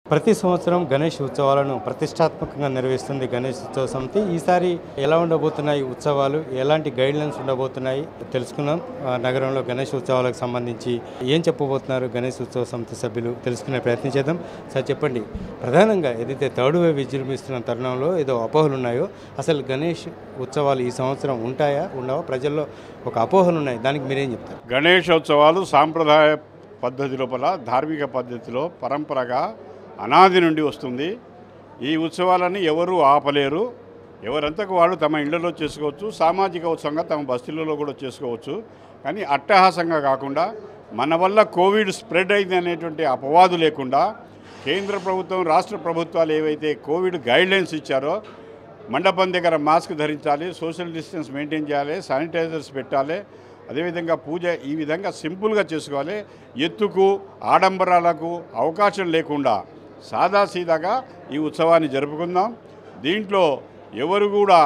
ప్రతి సంవత్సరం గణేష్ ఉత్సవాలను ప్రతిష్టాత్మకంగా నిర్వహిస్తుంది గణేష్ ఉత్సవ సమితి ఈసారి ఎలా ఉండబోతున్నాయి ఉత్సవాలు ఎలాంటి గైడ్ లైన్స్ ఉండబోతున్నాయి తెలుసుకుందాం ఆ, నగరంలో గణేష్ ఉత్సవాలకు సంబంధించి ఏం చెప్పబోతున్నారు గణేష్ ఉత్సవ సమితి సభ్యులు తెలుసుకునే ప్రయత్నం చేద్దాం సార్ చెప్పండి ప్రధానంగా ఏదైతే థర్డ్ వేవ్ విజృంభిస్తున్న తరుణంలో ఏదో అపోహలు ఉన్నాయో అసలు గణేష్ ఉత్సవాలు ఈ సంవత్సరం ఉంటాయా ఉండవా ప్రజల్లో ఒక అపోహలు ఉన్నాయి దానికి మీరేం చెప్తారు గణేశోత్సవాలు సాంప్రదాయ పద్ధతి లోపల ధార్మిక పద్ధతిలో పరంపరగా అనాది నుండి వస్తుంది ఈ ఉత్సవాలని ఎవరు ఆపలేరు ఎవరంతకు వాళ్ళు తమ ఇళ్లలో చేసుకోవచ్చు సామాజిక ఉత్సవంగా తమ బస్తీలలో కూడా చేసుకోవచ్చు కానీ అట్టహాసంగా కాకుండా మన వల్ల కోవిడ్ స్ప్రెడ్ అయింది అనేటువంటి అపవాదు లేకుండా కేంద్ర ప్రభుత్వం రాష్ట్ర ప్రభుత్వాలు ఏవైతే కోవిడ్ గైడ్లైన్స్ ఇచ్చారో మండపం దగ్గర మాస్క్ ధరించాలి సోషల్ డిస్టెన్స్ మెయింటైన్ చేయాలి శానిటైజర్స్ పెట్టాలి అదేవిధంగా పూజ ఈ విధంగా సింపుల్గా చేసుకోవాలి ఎత్తుకు ఆడంబరాలకు అవకాశం లేకుండా సాదాసీదాగా ఈ ఉత్సవాన్ని జరుపుకుందాం దీంట్లో ఎవరు కూడా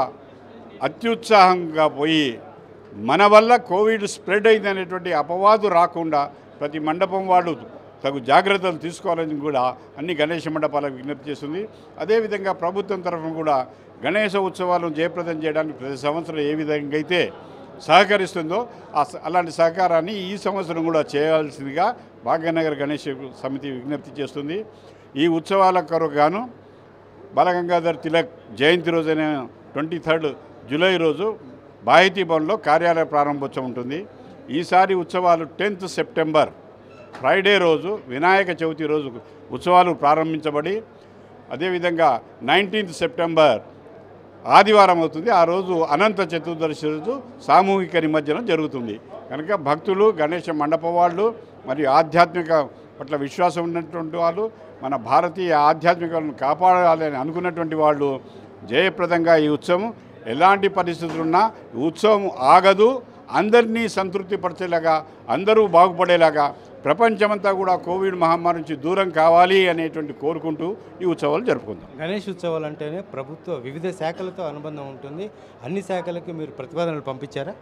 అత్యుత్సాహంగా పోయి మన వల్ల కోవిడ్ స్ప్రెడ్ అయింది అనేటువంటి అపవాదు రాకుండా ప్రతి మండపం వాళ్ళు తగు జాగ్రత్తలు తీసుకోవాలని కూడా అన్ని గణేష మండపాలకు విజ్ఞప్తి చేస్తుంది అదేవిధంగా ప్రభుత్వం తరఫున కూడా గణేశ ఉత్సవాలను జయప్రదం చేయడానికి ప్రతి సంవత్సరం ఏ విధంగా అయితే సహకరిస్తుందో ఆ స- అలాంటి సహకారాన్ని ఈ సంవత్సరం కూడా చేయాల్సిందిగా భాగ్యనగర్ గణేష్ సమితి విజ్ఞప్తి చేస్తుంది ఈ ఉత్సవాల కొరకు గాను బాలగంగాధర్ తిలక్ జయంతి రోజైన ట్వంటీ థర్డ్ జూలై రోజు బాహితీ భవన్లో కార్యాలయ ప్రారంభోత్సవం ఉంటుంది ఈసారి ఉత్సవాలు టెన్త్ సెప్టెంబర్ ఫ్రైడే రోజు వినాయక చవితి రోజు ఉత్సవాలు ప్రారంభించబడి అదేవిధంగా నైన్టీన్త్ సెప్టెంబర్ ఆదివారం అవుతుంది ఆ రోజు అనంత చతుర్దశి రోజు సామూహిక నిమజ్జనం జరుగుతుంది కనుక భక్తులు గణేష మండప వాళ్ళు మరియు ఆధ్యాత్మిక పట్ల విశ్వాసం ఉన్నటువంటి వాళ్ళు మన భారతీయ ఆధ్యాత్మికలను కాపాడాలి అని అనుకున్నటువంటి వాళ్ళు జయప్రదంగా ఈ ఉత్సవం ఎలాంటి పరిస్థితులున్నా ఈ ఉత్సవం ఆగదు అందరినీ సంతృప్తిపరిచేలాగా అందరూ బాగుపడేలాగా ప్రపంచమంతా కూడా కోవిడ్ మహమ్మారి నుంచి దూరం కావాలి అనేటువంటి కోరుకుంటూ ఈ ఉత్సవాలు జరుపుకుందాం గణేష్ ఉత్సవాలు అంటేనే ప్రభుత్వ వివిధ శాఖలతో అనుబంధం ఉంటుంది అన్ని శాఖలకి మీరు ప్రతిపాదనలు పంపించారా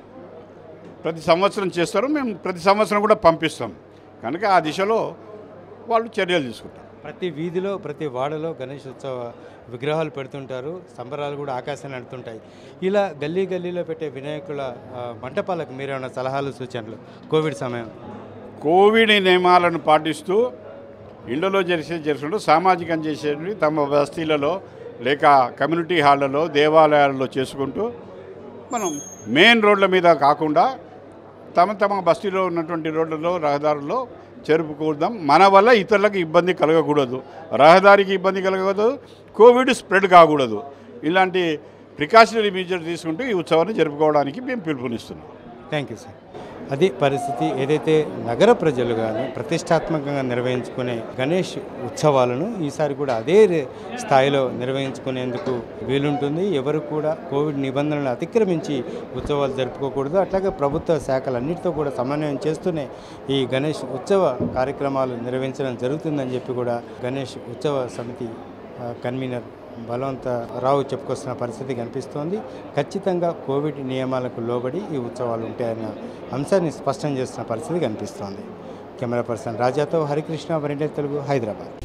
ప్రతి సంవత్సరం చేస్తారు మేము ప్రతి సంవత్సరం కూడా పంపిస్తాం కనుక ఆ దిశలో వాళ్ళు చర్యలు తీసుకుంటారు ప్రతి వీధిలో ప్రతి వాడలో గణేష్ ఉత్సవ విగ్రహాలు పెడుతుంటారు సంబరాలు కూడా ఆకాశాన్ని నడుతుంటాయి ఇలా గల్లీ గల్లీలో పెట్టే వినాయకుల ఆ, మంటపాలకు మీరేమైనా సలహాలు సూచనలు కోవిడ్ సమయం కోవిడ్ నియమాలను పాటిస్తూ ఇళ్లలో చేసే చేసుకుంటూ సామాజికం చేసేవి తమ బస్తీలలో లేక కమ్యూనిటీ హాళ్ళలో దేవాలయాలలో చేసుకుంటూ మనం మెయిన్ రోడ్ల మీద కాకుండా తమ తమ బస్తీలో ఉన్నటువంటి రోడ్లలో రహదారుల్లో జరుపుకుందాం మన వల్ల ఇతరులకు ఇబ్బంది కలగకూడదు రహదారికి ఇబ్బంది కలగకూడదు కోవిడ్ స్ప్రెడ్ కాకూడదు ఇలాంటి ప్రికాషనరీ మెజర్ తీసుకుంటూ ఈ ఉత్సవాన్ని జరుపుకోవడానికి మేము పిలుపునిస్తున్నాం థ్యాంక్ యూ సార్ అది పరిస్థితి ఏదైతే నగర ప్రజలు కానీ ప్రతిష్టాత్మకంగా నిర్వహించుకునే గణేష్ ఉత్సవాలను ఈసారి కూడా అదే రే- స్థాయిలో నిర్వహించుకునేందుకు వీలుంటుంది ఎవరు కూడా కోవిడ్ నిబంధనలను అతిక్రమించి ఉత్సవాలు జరుపుకోకూడదు అట్లాగే ప్రభుత్వ శాఖలన్నిటితో కూడా సమన్వయం చేస్తూనే ఈ గణేష్ ఉత్సవ కార్యక్రమాలు నిర్వహించడం జరుగుతుందని చెప్పి కూడా గణేష్ ఉత్సవ సమితి ఆ, కన్వీనర్ బలవంత రావు చెప్పుకొస్తున్న పరిస్థితి కనిపిస్తోంది ఖచ్చితంగా కోవిడ్ నియమాలకు లోబడి ఈ ఉత్సవాలు ఉంటాయన్న అంశాన్ని స్పష్టం చేస్తున్న పరిస్థితి కనిపిస్తోంది కెమెరా పర్సన్ రాజాతో హరికృష్ణ వరిండే తెలుగు హైదరాబాద్